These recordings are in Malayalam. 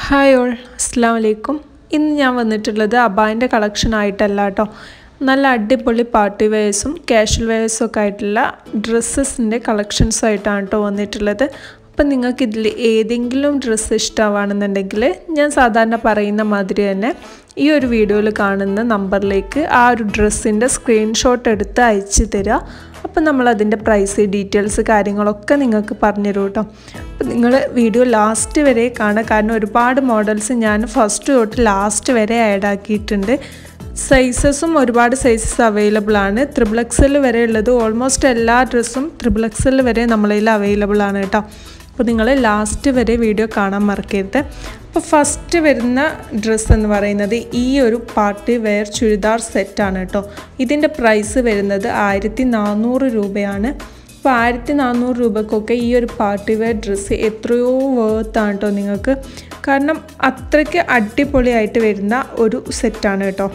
ഹായ് ഓൾ അസ്സാം വലൈക്കും ഇന്ന് ഞാൻ വന്നിട്ടുള്ളത് അബായിൻ്റെ കളക്ഷൻ ആയിട്ടല്ല കേട്ടോ നല്ല അടിപൊളി പാർട്ടി വെയേഴ്സും കാഷ്വൽ വെയേഴ്സും ഒക്കെ ആയിട്ടുള്ള ഡ്രസ്സസിൻ്റെ കളക്ഷൻസും ആയിട്ടാണ് കേട്ടോ വന്നിട്ടുള്ളത് അപ്പം നിങ്ങൾക്ക് ഇതിൽ ഏതെങ്കിലും ഡ്രസ്സ് ഇഷ്ടമാണെന്നുണ്ടെങ്കിൽ ഞാൻ സാധാരണ പറയുന്ന മാതിരി തന്നെ ഈ ഒരു വീഡിയോയിൽ കാണുന്ന നമ്പറിലേക്ക് ആ ഒരു ഡ്രസ്സിൻ്റെ സ്ക്രീൻഷോട്ട് എടുത്ത് അയച്ചു തരിക അപ്പം നമ്മൾ അതിൻ്റെ പ്രൈസ് ഡീറ്റെയിൽസ് കാര്യങ്ങളൊക്കെ നിങ്ങൾക്ക് പറഞ്ഞു തരും കേട്ടോ അപ്പം നിങ്ങൾ വീഡിയോ ലാസ്റ്റ് വരെ കാണുക കാരണം ഒരുപാട് മോഡൽസ് ഞാൻ ഫസ്റ്റ് തൊട്ട് ലാസ്റ്റ് വരെ ആഡ് ആക്കിയിട്ടുണ്ട് സൈസസും ഒരുപാട് സൈസസ് അവൈലബിൾ ആണ് ത്രിബിൾ എക്സൽ വരെ ഉള്ളത് ഓൾമോസ്റ്റ് എല്ലാ ഡ്രസ്സും ത്രിബിൾ എക്സൽ വരെ നമ്മളതിൽ അവൈലബിൾ ആണ് കേട്ടോ അപ്പോൾ നിങ്ങൾ ലാസ്റ്റ് വരെ വീഡിയോ കാണാൻ മറക്കരുത് അപ്പോൾ ഫസ്റ്റ് വരുന്ന ഡ്രസ്സ് എന്ന് പറയുന്നത് ഈ ഒരു പാർട്ടി വെയർ ചുരിദാർ സെറ്റാണ് കേട്ടോ ഇതിൻ്റെ പ്രൈസ് വരുന്നത് ആയിരത്തി നാനൂറ് രൂപയാണ് അപ്പോൾ ആയിരത്തി നാനൂറ് രൂപക്കൊക്കെ ഈ ഒരു പാർട്ടി വെയർ ഡ്രസ്സ് എത്രയോ വേർത്താണ് കേട്ടോ നിങ്ങൾക്ക് കാരണം അത്രയ്ക്ക് അടിപൊളിയായിട്ട് വരുന്ന ഒരു സെറ്റാണ് കേട്ടോ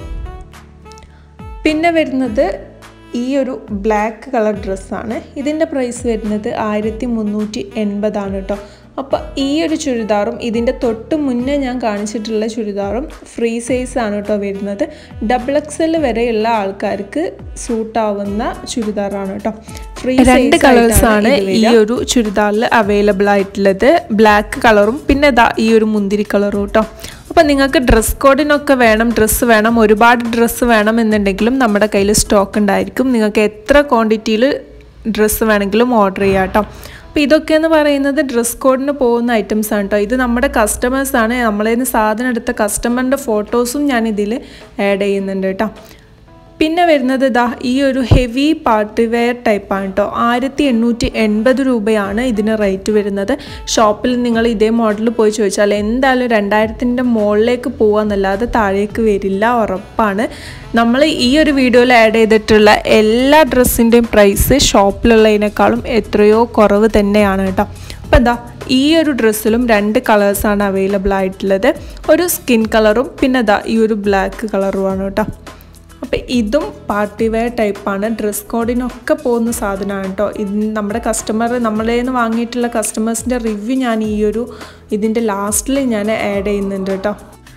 പിന്നെ വരുന്നത് ഈ ഒരു ബ്ലാക്ക് കളർ ഡ്രസ്സാണ് ഇതിൻ്റെ പ്രൈസ് വരുന്നത് ആയിരത്തി മുന്നൂറ്റി എൺപതാണ് കേട്ടോ അപ്പോൾ ഈ ഒരു ചുരിദാറും ഇതിൻ്റെ തൊട്ട് മുന്നേ ഞാൻ കാണിച്ചിട്ടുള്ള ചുരിദാറും ഫ്രീ സൈസ് ആണ് കേട്ടോ വരുന്നത് ഡബിൾ എക്സൽ വരെയുള്ള ആൾക്കാർക്ക് സൂട്ടാവുന്ന ചുരിദാറാണ് കേട്ടോ ഫ്രീ രണ്ട് കളേഴ്സ് ആണ് ഈ ഒരു ചുരിദാറിൽ അവൈലബിൾ ആയിട്ടുള്ളത് ബ്ലാക്ക് കളറും പിന്നെ ഇതാ ഈ ഒരു മുന്തിരി കളറും കേട്ടോ അപ്പോൾ നിങ്ങൾക്ക് ഡ്രസ് കോഡിനൊക്കെ വേണം ഡ്രസ്സ് വേണം ഒരുപാട് ഡ്രസ്സ് വേണം എന്നുണ്ടെങ്കിലും നമ്മുടെ കയ്യിൽ സ്റ്റോക്ക് ഉണ്ടായിരിക്കും നിങ്ങൾക്ക് എത്ര ക്വാണ്ടിറ്റിയിൽ ഡ്രസ്സ് വേണമെങ്കിലും ഓർഡർ ചെയ്യാം കേട്ടോ അപ്പോൾ ഇതൊക്കെ എന്ന് പറയുന്നത് ഡ്രസ് കോഡിന് പോകുന്ന ഐറ്റംസ് ആണ് കേട്ടോ ഇത് നമ്മുടെ കസ്റ്റമേഴ്സാണ് നമ്മളതിൽ നിന്ന് സാധനം എടുത്ത കസ്റ്റമറിൻ്റെ ഫോട്ടോസും ഞാൻ ഇതിൽ ആഡ് ചെയ്യുന്നുണ്ട് കേട്ടോ പിന്നെ വരുന്നത് ഇതാ ഈ ഒരു ഹെവി പാർട്ടി വെയർ ടൈപ്പാണ് കേട്ടോ ആയിരത്തി എണ്ണൂറ്റി എൺപത് രൂപയാണ് ഇതിന് റേറ്റ് വരുന്നത് ഷോപ്പിൽ നിങ്ങൾ ഇതേ മോഡൽ പോയി ചോദിച്ചാൽ എന്തായാലും രണ്ടായിരത്തിൻ്റെ മുകളിലേക്ക് പോകാമെന്നല്ലാതെ താഴേക്ക് വരില്ല ഉറപ്പാണ് നമ്മൾ ഈ ഒരു വീഡിയോയിൽ ആഡ് ചെയ്തിട്ടുള്ള എല്ലാ ഡ്രസ്സിൻ്റെയും പ്രൈസ് ഷോപ്പിലുള്ളതിനേക്കാളും എത്രയോ കുറവ് തന്നെയാണ് കേട്ടോ അപ്പോൾ എന്താ ഈ ഒരു ഡ്രസ്സിലും രണ്ട് കളേഴ്സാണ് അവൈലബിൾ ആയിട്ടുള്ളത് ഒരു സ്കിൻ കളറും പിന്നെ ഇതാ ഈ ഒരു ബ്ലാക്ക് കളറുമാണ് കേട്ടോ അപ്പോൾ ഇതും പാർട്ടി വെയർ ടൈപ്പാണ് ഡ്രസ് കോഡിനൊക്കെ പോകുന്ന സാധനമാണ് കേട്ടോ ഇത് നമ്മുടെ കസ്റ്റമർ നമ്മളെ നിന്ന് വാങ്ങിയിട്ടുള്ള കസ്റ്റമേഴ്സിൻ്റെ റിവ്യൂ ഞാൻ ഈ ഒരു ഇതിൻ്റെ ലാസ്റ്റിൽ ഞാൻ ആഡ് ചെയ്യുന്നുണ്ട് കേട്ടോ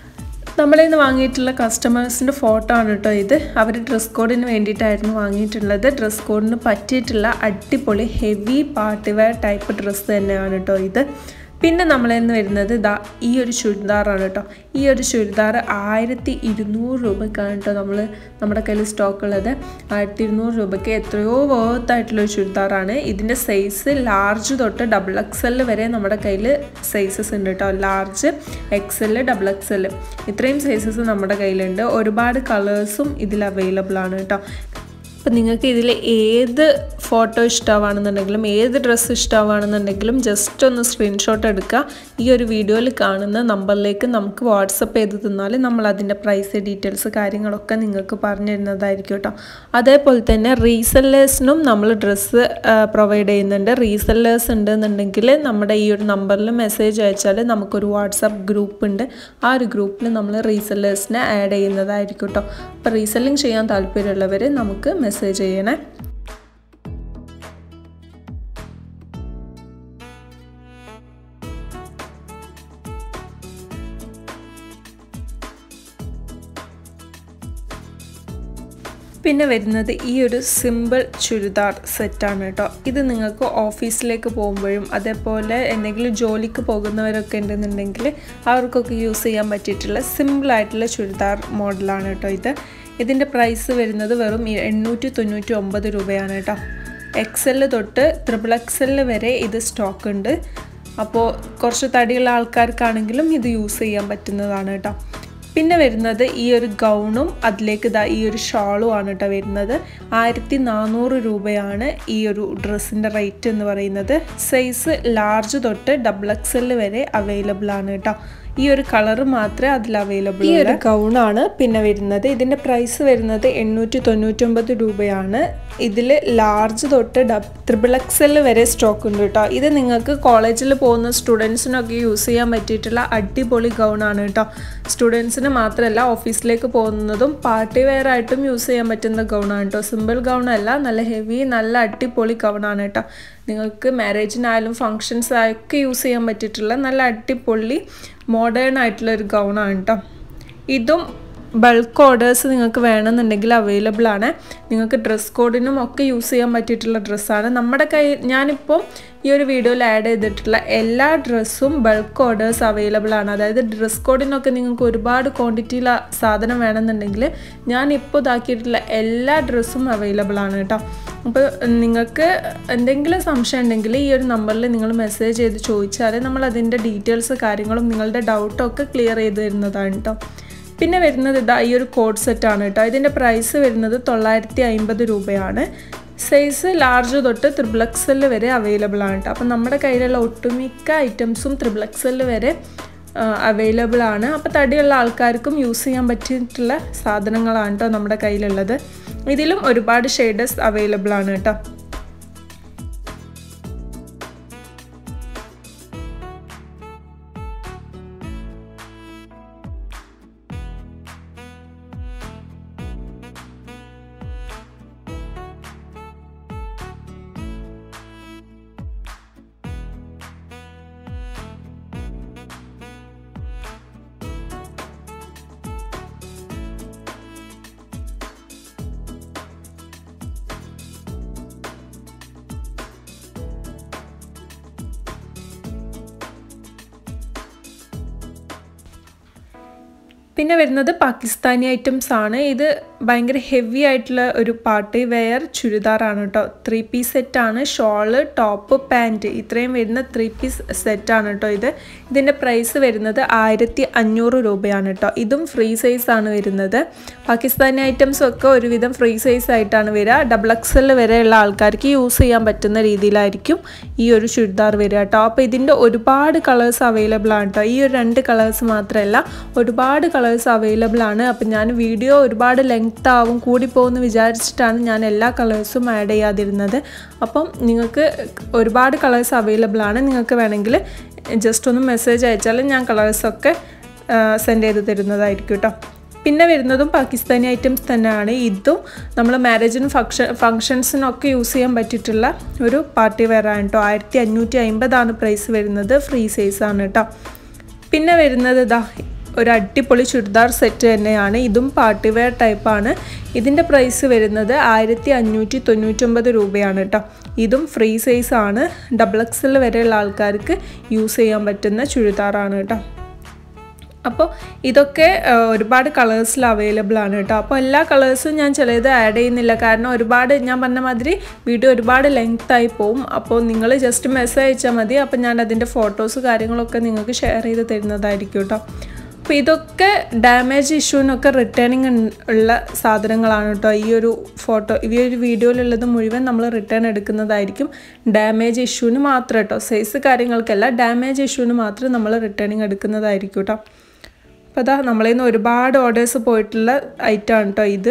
നമ്മളെ നിന്ന് വാങ്ങിയിട്ടുള്ള കസ്റ്റമേഴ്സിൻ്റെ ഫോട്ടോ ആണ് കേട്ടോ ഇത് അവർ ഡ്രസ് കോഡിന് വേണ്ടിയിട്ടായിരുന്നു വാങ്ങിയിട്ടുള്ളത് ഡ്രസ് കോഡിന് പറ്റിയിട്ടുള്ള അടിപൊളി heavy party wear type dress തന്നെയാണ് കേട്ടോ ഇത് പിന്നെ നമ്മളിന്ന് വരുന്നത് ഇതാ ഈ ഒരു ചുരിദാറാണ് കേട്ടോ ഈ ഒരു ചുരിദാർ ആയിരത്തി ഇരുന്നൂറ് രൂപയ്ക്കാണ് കേട്ടോ നമ്മൾ നമ്മുടെ കയ്യിൽ സ്റ്റോക്ക് ഉള്ളത് ആയിരത്തി ഇരുന്നൂറ് രൂപയ്ക്ക് എത്രയോ വേർത്തായിട്ടുള്ളൊരു ചുരിദാറാണ് ഇതിൻ്റെ സൈസ് ലാർജ് തൊട്ട് ഡബിൾ എക്സ് വരെ നമ്മുടെ കയ്യിൽ സൈസസ് ഉണ്ട് കേട്ടോ ലാർജ് എക്സ് ഡബിൾ എക്സ് ഇത്രയും സൈസസ് നമ്മുടെ കയ്യിലുണ്ട് ഒരുപാട് കളേഴ്സും ഇതിൽ അവൈലബിൾ ആണ് കേട്ടോ അപ്പം നിങ്ങൾക്ക് ഇതിൽ ഏത് ഫോട്ടോ ഇഷ്ടമാണെന്നുണ്ടെങ്കിലും ഏത് ഡ്രസ്സ് ഇഷ്ടമാണെന്നുണ്ടെങ്കിലും ജസ്റ്റ് ഒന്ന് സ്ക്രീൻഷോട്ട് എടുക്കുക ഈ ഒരു വീഡിയോയിൽ കാണുന്ന നമ്പറിലേക്ക് നമുക്ക് വാട്സപ്പ് ചെയ്ത് തന്നാൽ നമ്മൾ അതിൻ്റെ പ്രൈസ് ഡീറ്റെയിൽസ് കാര്യങ്ങളൊക്കെ നിങ്ങൾക്ക് പറഞ്ഞു തരുന്നതായിരിക്കും കേട്ടോ അതേപോലെ തന്നെ റീസെല്ലേഴ്സിനും നമ്മൾ ഡ്രസ്സ് പ്രൊവൈഡ് ചെയ്യുന്നുണ്ട് റീസെല്ലേഴ്സ് ഉണ്ടെന്നുണ്ടെങ്കിൽ നമ്മുടെ ഈ ഒരു നമ്പറിൽ മെസ്സേജ് അയച്ചാൽ നമുക്കൊരു വാട്സപ്പ് ഗ്രൂപ്പ് ഉണ്ട് ആ ഒരു ഗ്രൂപ്പിൽ നമ്മൾ റീസെല്ലേഴ്സിനെ ആഡ് ചെയ്യുന്നതായിരിക്കും കേട്ടോ അപ്പോൾ റീസെല്ലിംഗ് ചെയ്യാൻ താല്പര്യമുള്ളവർ നമുക്ക് മെസ്സേജ് ചെയ്യണേ പിന്നെ വരുന്നത് ഈ ഒരു സിമ്പിൾ ചുരിദാർ സെറ്റാണ് കേട്ടോ ഇത് നിങ്ങൾക്ക് ഓഫീസിലേക്ക് പോകുമ്പോഴും അതേപോലെ എന്തെങ്കിലും ജോലിക്ക് പോകുന്നവരൊക്കെ ഉണ്ടെന്നുണ്ടെങ്കിൽ അവർക്കൊക്കെ യൂസ് ചെയ്യാൻ പറ്റിയിട്ടുള്ള സിമ്പിളായിട്ടുള്ള ചുരിദാർ മോഡലാണ് കേട്ടോ ഇത് ഇതിൻ്റെ പ്രൈസ് വരുന്നത് വെറും എണ്ണൂറ്റി തൊണ്ണൂറ്റി ഒമ്പത് രൂപയാണ് കേട്ടോ എക്സൽ തൊട്ട് ത്രിബിൾ എക്സൽ വരെ ഇത് സ്റ്റോക്ക് ഉണ്ട് അപ്പോൾ കുറച്ച് തടിയുള്ള ആൾക്കാർക്കാണെങ്കിലും ഇത് യൂസ് ചെയ്യാൻ പറ്റുന്നതാണ് കേട്ടോ പിന്നെ വരുന്നത് ഈ ഒരു ഗൗണും അതിലേക്ക് ഇതാ ഈ ഒരു ഷാളും ആണ് കേട്ടോ വരുന്നത് ആയിരത്തി നാനൂറ് രൂപയാണ് ഈ ഒരു ഡ്രസ്സിൻ്റെ റേറ്റ് എന്ന് പറയുന്നത് സൈസ് ലാർജ് തൊട്ട് ഡബിൾ എക്സ് വരെ അവൈലബിൾ ആണ് കേട്ടോ ഈ ഒരു കളർ മാത്രമേ അതിൽ അവൈലബിൾ ഈ ഒരു ഗൗണാണ് പിന്നെ വരുന്നത് ഇതിൻ്റെ പ്രൈസ് വരുന്നത് എണ്ണൂറ്റി തൊണ്ണൂറ്റൊമ്പത് രൂപയാണ് ഇതിൽ ലാർജ് തൊട്ട് ഡബ് ത്രിബിൾ എക്സ് വരെ സ്റ്റോക്ക് ഉണ്ട് കേട്ടോ ഇത് നിങ്ങൾക്ക് കോളേജിൽ പോകുന്ന സ്റ്റുഡൻസിനൊക്കെ യൂസ് ചെയ്യാൻ പറ്റിയിട്ടുള്ള അടിപൊളി ഗൗണാണ് കേട്ടോ സ്റ്റുഡൻസിന് മാത്രമല്ല ഓഫീസിലേക്ക് പോകുന്നതും പാർട്ടി വെയർ ആയിട്ടും യൂസ് ചെയ്യാൻ പറ്റുന്ന ഗൗണാണ് കേട്ടോ സിമ്പിൾ ഗൗൺ അല്ല നല്ല ഹെവി നല്ല അടിപൊളി ഗൗണാണ് കേട്ടോ നിങ്ങൾക്ക് മാരേജിനായാലും ഫങ്ഷൻസ് ഒക്കെ യൂസ് ചെയ്യാൻ പറ്റിയിട്ടുള്ള നല്ല അടിപൊളി മോഡേൺ ആയിട്ടുള്ള ഒരു ഗൗണാണ് കേട്ടോ ഇതും ബൾക്ക് ഓർഡേഴ്സ് നിങ്ങൾക്ക് വേണമെന്നുണ്ടെങ്കിൽ അവൈലബിൾ ആണ് നിങ്ങൾക്ക് ഡ്രസ് കോഡിനും ഒക്കെ യൂസ് ചെയ്യാൻ പറ്റിയിട്ടുള്ള ഡ്രസ്സാണ് നമ്മുടെ കൈ ഞാനിപ്പോൾ ഈ ഒരു വീഡിയോയിൽ ആഡ് ചെയ്തിട്ടുള്ള എല്ലാ ഡ്രസ്സും ബൾക്ക് ഓർഡേഴ്സ് അവൈലബിൾ ആണ് അതായത് ഡ്രസ് കോഡിനൊക്കെ നിങ്ങൾക്ക് ഒരുപാട് ക്വാണ്ടിറ്റിയിൽ സാധനം വേണമെന്നുണ്ടെങ്കിൽ ഞാൻ ഇപ്പോൾ ഇതാക്കിയിട്ടുള്ള എല്ലാ ഡ്രസ്സും അവൈലബിൾ ആണ് കേട്ടോ അപ്പോൾ നിങ്ങൾക്ക് എന്തെങ്കിലും സംശയം ഉണ്ടെങ്കിൽ ഈ ഒരു നമ്പറിൽ നിങ്ങൾ മെസ്സേജ് ചെയ്ത് ചോദിച്ചാൽ നമ്മൾ അതിൻ്റെ ഡീറ്റെയിൽസ് കാര്യങ്ങളും നിങ്ങളുടെ ഡൗട്ടൊക്കെ ക്ലിയർ ചെയ്ത് തരുന്നതാണ് കേട്ടോ പിന്നെ വരുന്നത് ഇതാ ഈ ഒരു കോഡ് സെറ്റാണ് കേട്ടോ ഇതിൻ്റെ പ്രൈസ് വരുന്നത് തൊള്ളായിരത്തി അമ്പത് രൂപയാണ് സൈസ് ലാർജ് തൊട്ട് ത്രിബിൾ എക്സല് വരെ അവൈലബിൾ ആണ് കേട്ടോ അപ്പം നമ്മുടെ കയ്യിലുള്ള ഒട്ടുമിക്ക ഐറ്റംസും ത്രിബിൾ എക്സല് വരെ അവൈലബിൾ ആണ് അപ്പോൾ തടിയുള്ള ആൾക്കാർക്കും യൂസ് ചെയ്യാൻ പറ്റിയിട്ടുള്ള സാധനങ്ങളാണ് കേട്ടോ നമ്മുടെ കയ്യിലുള്ളത് ഇതിലും ഒരുപാട് ഷെയ്ഡസ് അവൈലബിൾ ആണ് കേട്ടോ പിന്നെ വരുന്നത് പാകിസ്ഥാനി ഐറ്റംസ് ആണ് ഇത് ഭയങ്കര ഹെവി ആയിട്ടുള്ള ഒരു പാർട്ടി വെയർ ചുരിദാറാണ് കേട്ടോ ത്രീ പീസ് സെറ്റാണ് ഷോള് ടോപ്പ് പാൻറ്റ് ഇത്രയും വരുന്ന ത്രീ പീസ് സെറ്റാണ് കേട്ടോ ഇത് ഇതിൻ്റെ പ്രൈസ് വരുന്നത് ആയിരത്തി അഞ്ഞൂറ് രൂപയാണ് കേട്ടോ ഇതും ഫ്രീ സൈസ് ആണ് വരുന്നത് പാകിസ്ഥാനി ഐറ്റംസ് ഒക്കെ ഒരുവിധം ഫ്രീ സൈസ് ആയിട്ടാണ് വരിക ഡബിൾ എക്സൽ വരെയുള്ള ആൾക്കാർക്ക് യൂസ് ചെയ്യാൻ പറ്റുന്ന രീതിയിലായിരിക്കും ഈ ഒരു ചുരിദാർ വരിക കേട്ടോ അപ്പോൾ ഇതിൻ്റെ ഒരുപാട് കളേഴ്സ് അവൈലബിൾ ആണ് കേട്ടോ ഈ ഒരു രണ്ട് കളേഴ്സ് മാത്രമല്ല ഒരുപാട് കളേഴ്സ് അവൈലബിൾ ആണ് അപ്പം ഞാൻ വീഡിയോ ഒരുപാട് ലെങ്ത് ആവും കൂടിപ്പോകുമെന്ന് വിചാരിച്ചിട്ടാണ് ഞാൻ എല്ലാ കളേഴ്സും ആഡ് ചെയ്യാതിരുന്നത് അപ്പം നിങ്ങൾക്ക് ഒരുപാട് കളേഴ്സ് അവൈലബിൾ ആണ് നിങ്ങൾക്ക് വേണമെങ്കിൽ ജസ്റ്റ് ഒന്ന് മെസ്സേജ് അയച്ചാൽ ഞാൻ കളേഴ്സൊക്കെ സെൻഡ് ചെയ്ത് തരുന്നതായിരിക്കും കേട്ടോ പിന്നെ വരുന്നതും പാകിസ്ഥാനി ഐറ്റംസ് തന്നെയാണ് ഇതും നമ്മൾ മാരേജിനും ഫങ്ഷൻ ഫങ്ഷൻസിനൊക്കെ യൂസ് ചെയ്യാൻ പറ്റിയിട്ടുള്ള ഒരു പാർട്ടി വെയർ ആണ് കേട്ടോ ആയിരത്തി അഞ്ഞൂറ്റി അമ്പതാണ് പ്രൈസ് വരുന്നത് ഫ്രീ സൈസ് ആണ് കേട്ടോ പിന്നെ വരുന്നത് ഇതാ ഒരു അടിപൊളി ചുരിദാർ സെറ്റ് തന്നെയാണ് ഇതും പാർട്ടി വെയർ ടൈപ്പാണ് ഇതിൻ്റെ പ്രൈസ് വരുന്നത് ആയിരത്തി അഞ്ഞൂറ്റി തൊണ്ണൂറ്റൊമ്പത് രൂപയാണ് കേട്ടോ ഇതും ഫ്രീ സൈസ് ആണ് ഡബിൾ എക്സൽ വരെയുള്ള ആൾക്കാർക്ക് യൂസ് ചെയ്യാൻ പറ്റുന്ന ചുരിദാറാണ് കേട്ടോ അപ്പോൾ ഇതൊക്കെ ഒരുപാട് കളേഴ്സിൽ അവൈലബിൾ ആണ് കേട്ടോ അപ്പോൾ എല്ലാ കളേഴ്സും ഞാൻ ചിലത് ആഡ് ചെയ്യുന്നില്ല കാരണം ഒരുപാട് ഞാൻ പറഞ്ഞ മാതിരി വീഡിയോ ഒരുപാട് ലെങ്ത് ആയി പോവും അപ്പോൾ നിങ്ങൾ ജസ്റ്റ് മെസ്സേജ് അയച്ചാൽ മതി അപ്പോൾ ഞാൻ അതിൻ്റെ ഫോട്ടോസ് കാര്യങ്ങളൊക്കെ നിങ്ങൾക്ക് ഷെയർ ചെയ്ത് തരുന്നതായിരിക്കും കേട്ടോ അപ്പോൾ ഇതൊക്കെ ഡാമേജ് ഇഷ്യൂവിനൊക്കെ റിട്ടേണിങ് ഉള്ള സാധനങ്ങളാണ് കേട്ടോ ഈ ഒരു ഫോട്ടോ ഈ ഒരു വീഡിയോയിലുള്ളത് മുഴുവൻ നമ്മൾ റിട്ടേൺ എടുക്കുന്നതായിരിക്കും ഡാമേജ് ഇഷ്യൂവിന് മാത്രം കേട്ടോ സൈസ് കാര്യങ്ങൾക്കല്ല ഡാമേജ് ഇഷ്യൂവിന് മാത്രം നമ്മൾ റിട്ടേണിങ് എടുക്കുന്നതായിരിക്കും കേട്ടോ അപ്പോൾ അതാ നമ്മളിൽ നിന്ന് ഒരുപാട് ഓർഡേഴ്സ് പോയിട്ടുള്ള ഐറ്റമാണ് കേട്ടോ ഇത്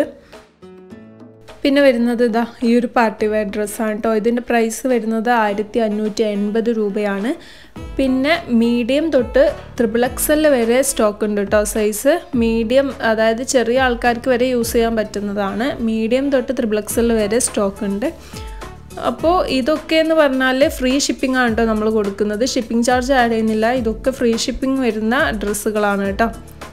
പിന്നെ വരുന്നത് ഇതാ ഈ ഒരു പാർട്ടി വെയർ ഡ്രസ്സാണ് കേട്ടോ ഇതിൻ്റെ പ്രൈസ് വരുന്നത് ആയിരത്തി അഞ്ഞൂറ്റി എൺപത് രൂപയാണ് പിന്നെ മീഡിയം തൊട്ട് ത്രിബിൾ എക്സൽ വരെ സ്റ്റോക്ക് ഉണ്ട് കേട്ടോ സൈസ് മീഡിയം അതായത് ചെറിയ ആൾക്കാർക്ക് വരെ യൂസ് ചെയ്യാൻ പറ്റുന്നതാണ് മീഡിയം തൊട്ട് ത്രിബിൾ എക്സൽ വരെ സ്റ്റോക്ക് ഉണ്ട് അപ്പോൾ ഇതൊക്കെ എന്ന് പറഞ്ഞാൽ ഫ്രീ ഷിപ്പിംഗ് ആണ് കേട്ടോ നമ്മൾ കൊടുക്കുന്നത് ഷിപ്പിംഗ് ചാർജ് ആഡ് ചെയ്യുന്നില്ല ഇതൊക്കെ ഫ്രീ ഷിപ്പിംഗ് വരുന്ന ഡ്രസ്സുകളാണ് കേട്ടോ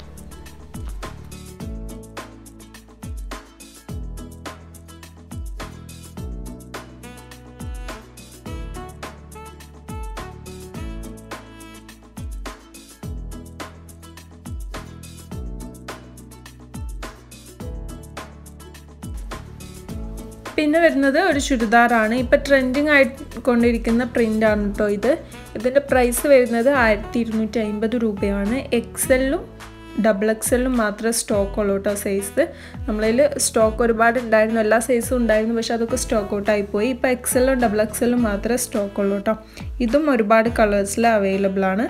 പിന്നെ വരുന്നത് ഒരു ചുരിദാറാണ് ഇപ്പം ട്രെൻഡിങ് ആയിക്കൊണ്ടിരിക്കുന്ന പ്രിൻ്റാണ് കേട്ടോ ഇത് ഇതിൻ്റെ പ്രൈസ് വരുന്നത് ആയിരത്തി ഇരുന്നൂറ്റി അമ്പത് രൂപയാണ് എക്സെല്ലും ഡബിൾ എക്സെല്ലും മാത്രമേ സ്റ്റോക്ക് ഉള്ളൂ കേട്ടോ സൈസ് നമ്മളതിൽ സ്റ്റോക്ക് ഒരുപാട് ഉണ്ടായിരുന്നു എല്ലാ സൈസും ഉണ്ടായിരുന്നു പക്ഷേ അതൊക്കെ സ്റ്റോക്ക് ഔട്ടായി പോയി ഇപ്പോൾ എക്സെല്ലും ഡബിൾ എക്സെല്ലും മാത്രമേ സ്റ്റോക്ക് ഉള്ളൂ കേട്ടോ ഇതും ഒരുപാട് കളേഴ്സിൽ അവൈലബിൾ ആണ്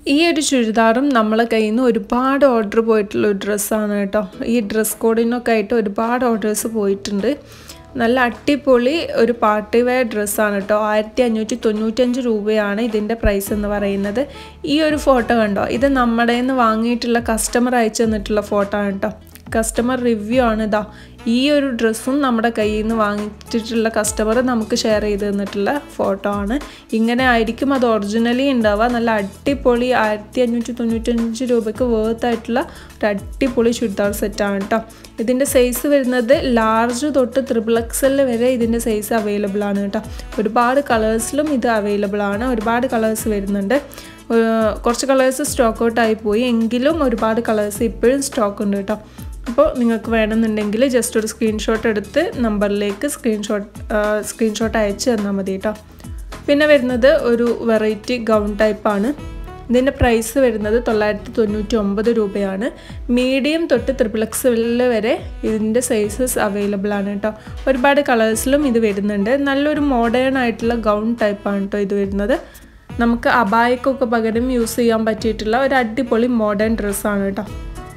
ഈ ഒരു ചുരിദാറും നമ്മളെ കയ്യിൽ നിന്ന് ഒരുപാട് ഓർഡർ പോയിട്ടുള്ള ഒരു ഡ്രസ്സാണ് കേട്ടോ ഈ ഡ്രസ് കോഡിനൊക്കെ ആയിട്ട് ഒരുപാട് ഓർഡേഴ്സ് പോയിട്ടുണ്ട് നല്ല അടിപൊളി ഒരു പാർട്ടി വെയർ ഡ്രസ്സാണ് കേട്ടോ ആയിരത്തി അഞ്ഞൂറ്റി തൊണ്ണൂറ്റഞ്ച് രൂപയാണ് ഇതിൻ്റെ പ്രൈസ് എന്ന് പറയുന്നത് ഈ ഒരു ഫോട്ടോ കണ്ടോ ഇത് നമ്മുടെ നിന്ന് വാങ്ങിയിട്ടുള്ള കസ്റ്റമർ അയച്ചു തന്നിട്ടുള്ള ഫോട്ടോ ആണ് കേട്ടോ കസ്റ്റമർ റിവ്യൂ ആണ് ഇതാ ഈ ഒരു ഡ്രസ്സും നമ്മുടെ കയ്യിൽ നിന്ന് വാങ്ങിച്ചിട്ടുള്ള കസ്റ്റമർ നമുക്ക് ഷെയർ ചെയ്ത് തന്നിട്ടുള്ള ഫോട്ടോ ആണ് ഇങ്ങനെ ആയിരിക്കും അത് ഒറിജിനലി ഉണ്ടാവുക നല്ല അടിപൊളി ആയിരത്തി അഞ്ഞൂറ്റി തൊണ്ണൂറ്റഞ്ച് രൂപയ്ക്ക് വേർത്ത് ആയിട്ടുള്ള ഒരു അടിപൊളി ചുരിദാർ സെറ്റാണ് കേട്ടോ ഇതിൻ്റെ സൈസ് വരുന്നത് ലാർജ് തൊട്ട് ത്രിബിൾ എക്സൽ വരെ ഇതിൻ്റെ സൈസ് അവൈലബിൾ ആണ് കേട്ടോ ഒരുപാട് കളേഴ്സിലും ഇത് അവൈലബിൾ ആണ് ഒരുപാട് കളേഴ്സ് വരുന്നുണ്ട് കുറച്ച് കളേഴ്സ് സ്റ്റോക്ക് ഔട്ട് ആയി പോയി എങ്കിലും ഒരുപാട് കളേഴ്സ് ഇപ്പോഴും സ്റ്റോക്ക് ഉണ്ട് കേട്ടോ അപ്പോൾ നിങ്ങൾക്ക് വേണമെന്നുണ്ടെങ്കിൽ ജസ്റ്റ് ഒരു സ്ക്രീൻഷോട്ട് എടുത്ത് നമ്പറിലേക്ക് സ്ക്രീൻഷോട്ട് സ്ക്രീൻഷോട്ട് അയച്ച് തന്നാൽ മതി കേട്ടോ പിന്നെ വരുന്നത് ഒരു വെറൈറ്റി ഗൗൺ ടൈപ്പാണ് ഇതിൻ്റെ പ്രൈസ് വരുന്നത് തൊള്ളായിരത്തി തൊണ്ണൂറ്റി ഒമ്പത് രൂപയാണ് മീഡിയം തൊട്ട് ത്രിപ്പിൾ എക്സ് വരെ ഇതിൻ്റെ സൈസസ് അവൈലബിൾ ആണ് കേട്ടോ ഒരുപാട് കളേഴ്സിലും ഇത് വരുന്നുണ്ട് നല്ലൊരു മോഡേൺ ആയിട്ടുള്ള ഗൗൺ ടൈപ്പാണ് കേട്ടോ ഇത് വരുന്നത് നമുക്ക് അബായക്കൊക്കെ പകരം യൂസ് ചെയ്യാൻ പറ്റിയിട്ടുള്ള ഒരു അടിപൊളി മോഡേൺ ഡ്രസ്സാണ് കേട്ടോ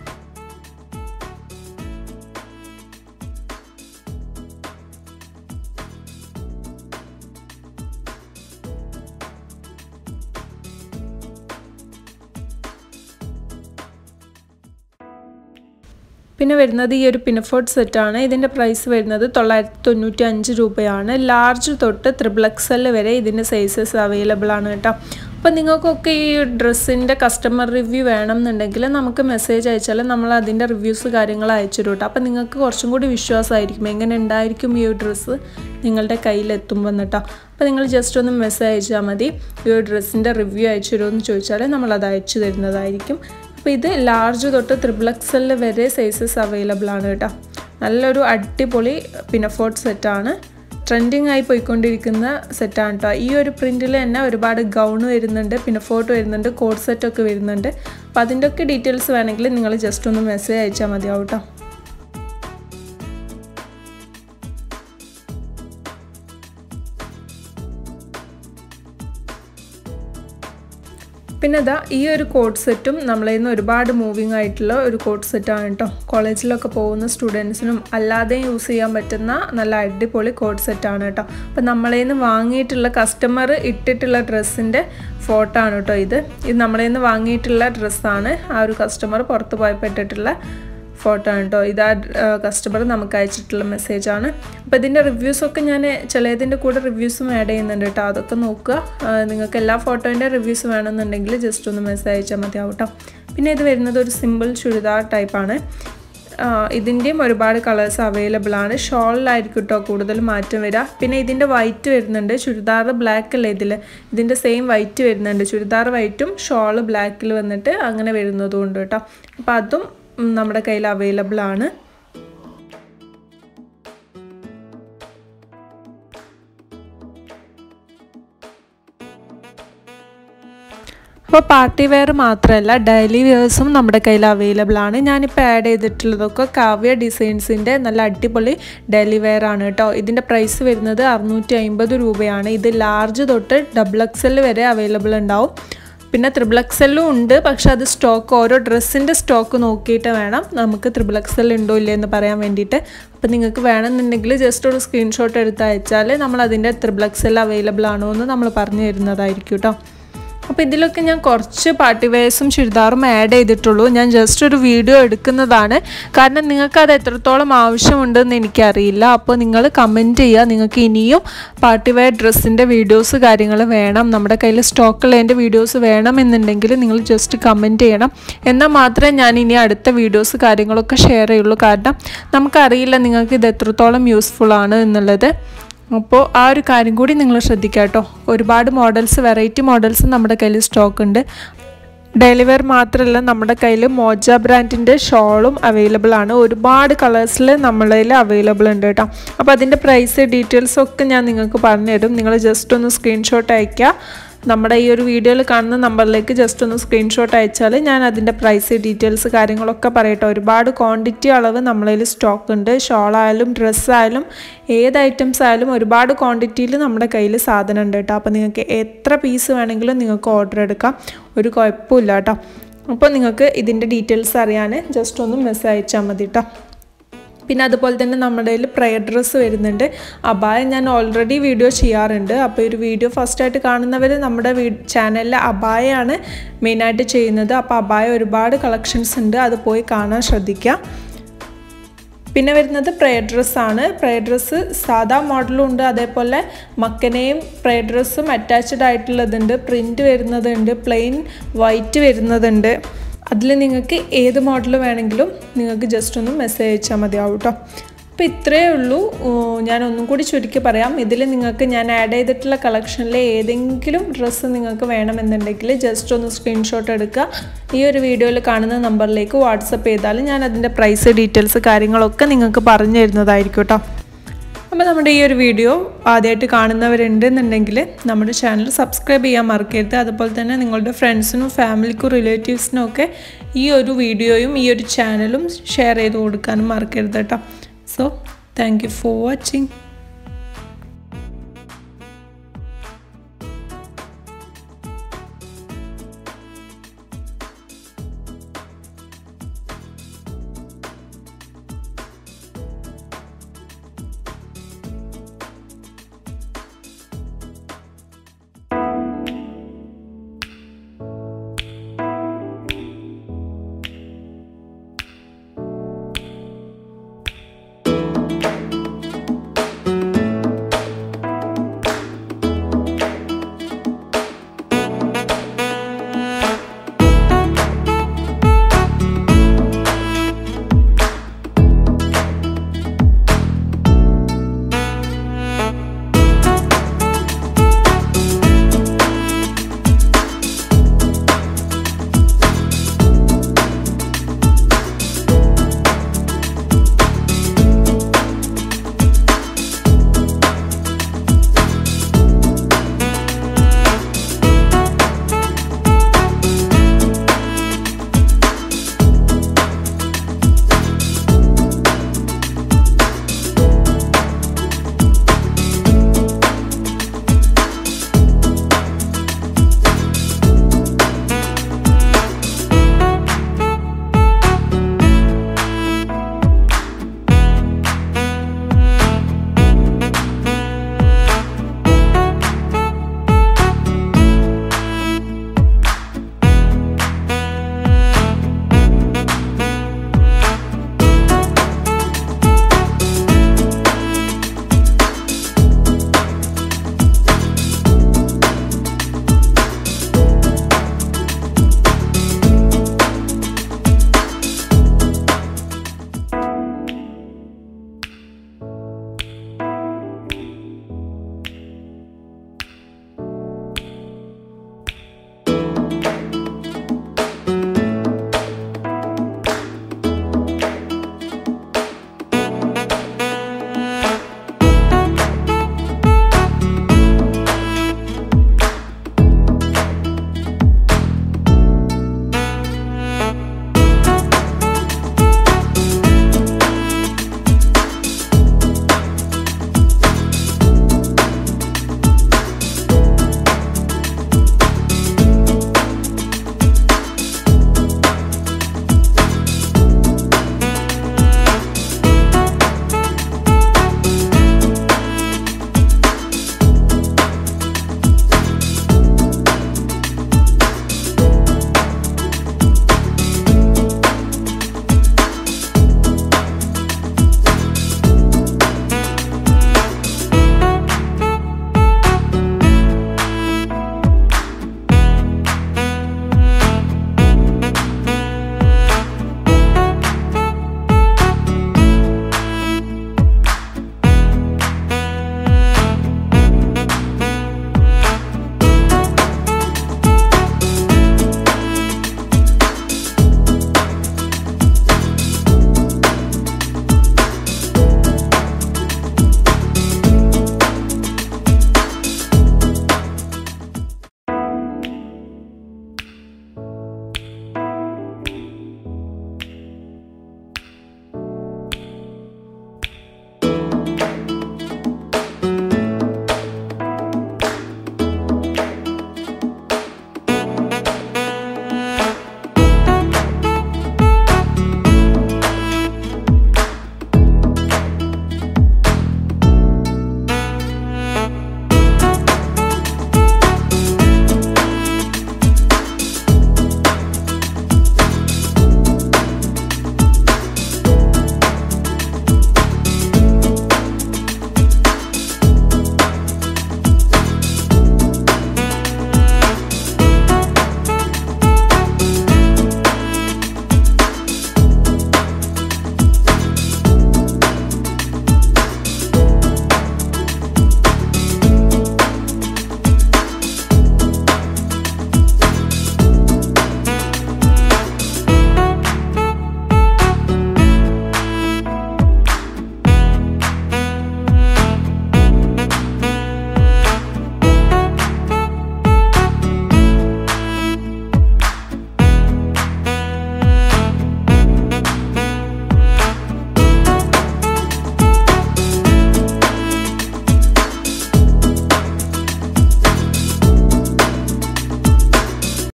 പിന്നെ വരുന്നത് ഈ ഒരു പിനഫോർട്ട് സെറ്റാണ് ഇതിൻ്റെ പ്രൈസ് വരുന്നത് തൊള്ളായിരത്തി തൊണ്ണൂറ്റി അഞ്ച് രൂപയാണ് ലാർജ് തൊട്ട് ത്രിബിൾ എക്സൽ വരെ ഇതിൻ്റെ സൈസസ് അവൈലബിൾ ആണ് കേട്ടോ അപ്പോൾ നിങ്ങൾക്കൊക്കെ ഈ ഡ്രസ്സിൻ്റെ കസ്റ്റമർ റിവ്യൂ വേണം എന്നുണ്ടെങ്കിൽ നമുക്ക് മെസ്സേജ് അയച്ചാൽ നമ്മൾ അതിൻ്റെ റിവ്യൂസ് കാര്യങ്ങൾ അയച്ചു തരും കേട്ടോ അപ്പോൾ നിങ്ങൾക്ക് കുറച്ചും കൂടി വിശ്വാസമായിരിക്കും എങ്ങനെ ഉണ്ടായിരിക്കും ഈ ഒരു ഡ്രസ്സ് നിങ്ങളുടെ കയ്യിലെത്തുമ്പോൾ കേട്ടോ അപ്പോൾ നിങ്ങൾ ജസ്റ്റ് ഒന്ന് മെസ്സേജ് അയച്ചാൽ മതി ഈ ഒരു ഡ്രസ്സിൻ്റെ റിവ്യൂ അയച്ചു തരുമെന്ന് ചോദിച്ചാൽ നമ്മളത് അയച്ചു തരുന്നതായിരിക്കും അപ്പോൾ ഇത് ലാർജ് തൊട്ട് ത്രിബിൾ എക്സലിൽ വരെ സൈസസ് അവൈലബിൾ ആണ് കേട്ടോ നല്ലൊരു അടിപൊളി പിനഫോർട്ട് സെറ്റാണ് ട്രെൻഡിങ് ആയി പോയിക്കൊണ്ടിരിക്കുന്ന സെറ്റാണ് കേട്ടോ ഈ ഒരു പ്രിൻറ്റിൽ തന്നെ ഒരുപാട് ഗൗൺ വരുന്നുണ്ട് പിന്നെ ഫോട്ടോ വരുന്നുണ്ട് കോഡ് സെറ്റൊക്കെ വരുന്നുണ്ട് അപ്പോൾ അതിൻ്റെ ഒക്കെ ഡീറ്റെയിൽസ് വേണമെങ്കിൽ നിങ്ങൾ ജസ്റ്റ് ഒന്ന് മെസ്സേജ് അയച്ചാൽ മതിയാവും കേട്ടോ പിന്നെ ഇതാ ഈ ഒരു കോഡ് സെറ്റും നമ്മളെ നിന്ന് ഒരുപാട് മൂവിങ് ആയിട്ടുള്ള ഒരു കോഡ് സെറ്റാണ് കേട്ടോ കോളേജിലൊക്കെ പോകുന്ന സ്റ്റുഡൻസിനും അല്ലാതെ യൂസ് ചെയ്യാൻ പറ്റുന്ന നല്ല അടിപൊളി കോഡ് സെറ്റാണ് കേട്ടോ അപ്പം നമ്മളെ നിന്ന് വാങ്ങിയിട്ടുള്ള കസ്റ്റമർ ഇട്ടിട്ടുള്ള ഡ്രസ്സിൻ്റെ ഫോട്ടോ ആണ് കേട്ടോ ഇത് ഇത് നമ്മളെ നിന്ന് വാങ്ങിയിട്ടുള്ള ഡ്രസ്സാണ് ആ ഒരു കസ്റ്റമർ പുറത്ത് പോയപ്പോൾ ഇട്ടിട്ടുള്ള ഫോട്ടോ ആണ് കേട്ടോ ഇത് ആ കസ്റ്റമർ നമുക്ക് അയച്ചിട്ടുള്ള മെസ്സേജാണ് അപ്പോൾ ഇതിൻ്റെ റിവ്യൂസൊക്കെ ഞാൻ ചിലതിൻ്റെ കൂടെ റിവ്യൂസും ആഡ് ചെയ്യുന്നുണ്ട് കേട്ടോ അതൊക്കെ നോക്കുക നിങ്ങൾക്ക് എല്ലാ ഫോട്ടോൻ്റെ റിവ്യൂസ് വേണമെന്നുണ്ടെങ്കിൽ ജസ്റ്റ് ഒന്ന് മെസ്സേജ് അയച്ചാൽ മതിയാവും കേട്ടോ പിന്നെ ഇത് വരുന്നത് ഒരു സിമ്പിൾ ചുരിദാർ ടൈപ്പാണ് ഇതിൻ്റെയും ഒരുപാട് കളേഴ്സ് അവൈലബിൾ ആണ് ഷോളിലായിരിക്കും കേട്ടോ കൂടുതൽ മാറ്റം വരിക പിന്നെ ഇതിൻ്റെ വൈറ്റ് വരുന്നുണ്ട് ചുരിദാർ ബ്ലാക്ക് അല്ലേ ഇതിൽ ഇതിൻ്റെ സെയിം വൈറ്റ് വരുന്നുണ്ട് ചുരിദാർ വൈറ്റും ഷോള് ബ്ലാക്കിൽ വന്നിട്ട് അങ്ങനെ വരുന്നതും ഉണ്ട് കേട്ടോ അപ്പോൾ അതും നമ്മുടെ കയ്യിൽ അവൈലബിൾ ആണ് അപ്പോൾ പാർട്ടി വെയർ മാത്രമല്ല ഡെയിലി വെയേഴ്സും നമ്മുടെ കയ്യിൽ അവൈലബിൾ ആണ് ഞാനിപ്പോൾ ആഡ് ചെയ്തിട്ടുള്ളതൊക്കെ കാവ്യ ഡിസൈൻസിൻ്റെ നല്ല അടിപൊളി ഡെയിലി വെയർ ആണ് കേട്ടോ ഇതിൻ്റെ പ്രൈസ് വരുന്നത് അറുന്നൂറ്റി അമ്പത് രൂപയാണ് ഇത് ലാർജ് തൊട്ട് ഡബിൾ എക്സൽ വരെ അവൈലബിൾ ഉണ്ടാവും പിന്നെ ത്രിബിൾ എക്സലും ഉണ്ട് പക്ഷെ അത് സ്റ്റോക്ക് ഓരോ ഡ്രസ്സിൻ്റെ സ്റ്റോക്ക് നോക്കിയിട്ട് വേണം നമുക്ക് ത്രിബിൾ എക്സൽ ഉണ്ടോ ഇല്ലേ എന്ന് പറയാൻ വേണ്ടിയിട്ട് അപ്പോൾ നിങ്ങൾക്ക് വേണമെന്നുണ്ടെങ്കിൽ ജസ്റ്റ് ഒരു സ്ക്രീൻഷോട്ട് എടുത്ത് അയച്ചാൽ നമ്മൾ അതിൻ്റെ ത്രിബിൾ എക്സൽ അവൈലബിൾ ആണോ എന്ന് നമ്മൾ പറഞ്ഞു തരുന്നതായിരിക്കും കേട്ടോ അപ്പോൾ ഇതിലൊക്കെ ഞാൻ കുറച്ച് പാർട്ടി വെയർസും ചുരിദാറും ആഡ് ചെയ്തിട്ടുള്ളൂ ഞാൻ ജസ്റ്റ് ഒരു വീഡിയോ എടുക്കുന്നതാണ് കാരണം നിങ്ങൾക്ക് അത് എത്രത്തോളം ആവശ്യമുണ്ടെന്ന് എനിക്കറിയില്ല അപ്പോൾ നിങ്ങൾ കമൻറ്റ് ചെയ്യുക നിങ്ങൾക്ക് ഇനിയും പാർട്ടി വെയർ ഡ്രസ്സിൻ്റെ വീഡിയോസ് കാര്യങ്ങൾ വേണം നമ്മുടെ കയ്യിൽ സ്റ്റോക്കുള്ളതിൻ്റെ വീഡിയോസ് വേണമെന്നുണ്ടെങ്കിൽ നിങ്ങൾ ജസ്റ്റ് കമൻറ്റ് ചെയ്യണം എന്നാൽ മാത്രമേ ഞാൻ ഇനി അടുത്ത വീഡിയോസ് കാര്യങ്ങളൊക്കെ ഷെയർ ചെയ്യുള്ളൂ കാരണം നമുക്കറിയില്ല നിങ്ങൾക്ക് ഇത് എത്രത്തോളം യൂസ്ഫുൾ ആണ് എന്നുള്ളത് അപ്പോൾ ആ ഒരു കാര്യം കൂടി നിങ്ങൾ ശ്രദ്ധിക്കുക കേട്ടോ ഒരുപാട് മോഡൽസ് വെറൈറ്റി മോഡൽസ് നമ്മുടെ കയ്യിൽ സ്റ്റോക്ക് ഉണ്ട് ഡെയിലി വെയർ മാത്രമല്ല നമ്മുടെ കയ്യിൽ മോജ ബ്രാൻഡിൻ്റെ ഷോളും അവൈലബിൾ ആണ് ഒരുപാട് കളേഴ്സിൽ നമ്മളതിൽ അവൈലബിൾ ഉണ്ട് കേട്ടോ അപ്പോൾ അതിൻ്റെ പ്രൈസ് ഡീറ്റെയിൽസ് ഒക്കെ ഞാൻ നിങ്ങൾക്ക് പറഞ്ഞു തരും നിങ്ങൾ ജസ്റ്റ് ഒന്ന് സ്ക്രീൻഷോട്ട് അയയ്ക്കുക നമ്മുടെ ഈ ഒരു വീഡിയോയിൽ കാണുന്ന നമ്പറിലേക്ക് ജസ്റ്റ് ഒന്ന് സ്ക്രീൻഷോട്ട് അയച്ചാൽ ഞാൻ അതിൻ്റെ പ്രൈസ് ഡീറ്റെയിൽസ് കാര്യങ്ങളൊക്കെ പറയട്ടെ ഒരുപാട് ക്വാണ്ടിറ്റി അളവ് നമ്മളതിൽ സ്റ്റോക്ക് ഉണ്ട് ഷോളായാലും ഡ്രസ്സായാലും ഏത് ഐറ്റംസ് ആയാലും ഒരുപാട് ക്വാണ്ടിറ്റിയിൽ നമ്മുടെ കയ്യിൽ സാധനം ഉണ്ട് കേട്ടോ അപ്പോൾ നിങ്ങൾക്ക് എത്ര പീസ് വേണമെങ്കിലും നിങ്ങൾക്ക് ഓർഡർ എടുക്കാം ഒരു കുഴപ്പമില്ല കേട്ടോ അപ്പോൾ നിങ്ങൾക്ക് ഇതിൻ്റെ ഡീറ്റെയിൽസ് അറിയാൻ ജസ്റ്റ് ഒന്ന് മെസ്സേജ് അയച്ചാൽ മതി കേട്ടോ പിന്നെ അതുപോലെ തന്നെ നമ്മുടെ കയ്യിൽ പ്രയർ ഡ്രസ്സ് വരുന്നുണ്ട് അബായ ഞാൻ ഓൾറെഡി വീഡിയോ ചെയ്യാറുണ്ട് അപ്പോൾ ഒരു വീഡിയോ ഫസ്റ്റായിട്ട് കാണുന്നവർ നമ്മുടെ വീ ചാനലിൽ അബായയാണ് മെയിനായിട്ട് ചെയ്യുന്നത് അപ്പോൾ അബായ ഒരുപാട് കളക്ഷൻസ് ഉണ്ട് അത് പോയി കാണാൻ ശ്രദ്ധിക്കുക പിന്നെ വരുന്നത് പ്രയർ ഡ്രസ്സാണ് പ്രയർ ഡ്രസ്സ് സാധാ മോഡലും ഉണ്ട് അതേപോലെ മക്കനെയും പ്രയർ ഡ്രസ്സും അറ്റാച്ച്ഡ് ആയിട്ടുള്ളതുണ്ട് പ്രിൻറ്റ് വരുന്നതുണ്ട് പ്ലെയിൻ വൈറ്റ് വരുന്നതുണ്ട് അതിൽ നിങ്ങൾക്ക് ഏത് മോഡൽ വേണമെങ്കിലും നിങ്ങൾക്ക് ജസ്റ്റ് ഒന്ന് മെസ്സേജ് അയച്ചാൽ മതിയാവും കേട്ടോ അപ്പോൾ ഇത്രയേ ഉള്ളൂ ഞാൻ ഒന്നും കൂടി ചുരുക്കി പറയാം ഇതിൽ നിങ്ങൾക്ക് ഞാൻ ആഡ് ചെയ്തിട്ടുള്ള കളക്ഷനിലെ ഏതെങ്കിലും ഡ്രസ്സ് നിങ്ങൾക്ക് വേണമെന്നുണ്ടെങ്കിൽ ജസ്റ്റ് ഒന്ന് സ്ക്രീൻഷോട്ട് എടുക്കുക ഈ ഒരു വീഡിയോയിൽ കാണുന്ന നമ്പറിലേക്ക് വാട്സപ്പ് ചെയ്താൽ ഞാൻ അതിൻ്റെ പ്രൈസ് ഡീറ്റെയിൽസ് കാര്യങ്ങളൊക്കെ നിങ്ങൾക്ക് പറഞ്ഞു തരുന്നതായിരിക്കും കേട്ടോ അപ്പോൾ നമ്മുടെ ഈ ഒരു വീഡിയോ ആദ്യമായിട്ട് കാണുന്നവരുണ്ടെന്നുണ്ടെങ്കിൽ നമ്മുടെ ചാനൽ സബ്സ്ക്രൈബ് ചെയ്യാൻ മറക്കരുത് അതുപോലെ തന്നെ നിങ്ങളുടെ ഫ്രണ്ട്സിനും ഫാമിലിക്കും റിലേറ്റീവ്സിനും ഒക്കെ ഈ ഒരു വീഡിയോയും ഈ ഒരു ചാനലും ഷെയർ ചെയ്ത് കൊടുക്കാനും മറക്കരുത് കേട്ടോ so thank you for watching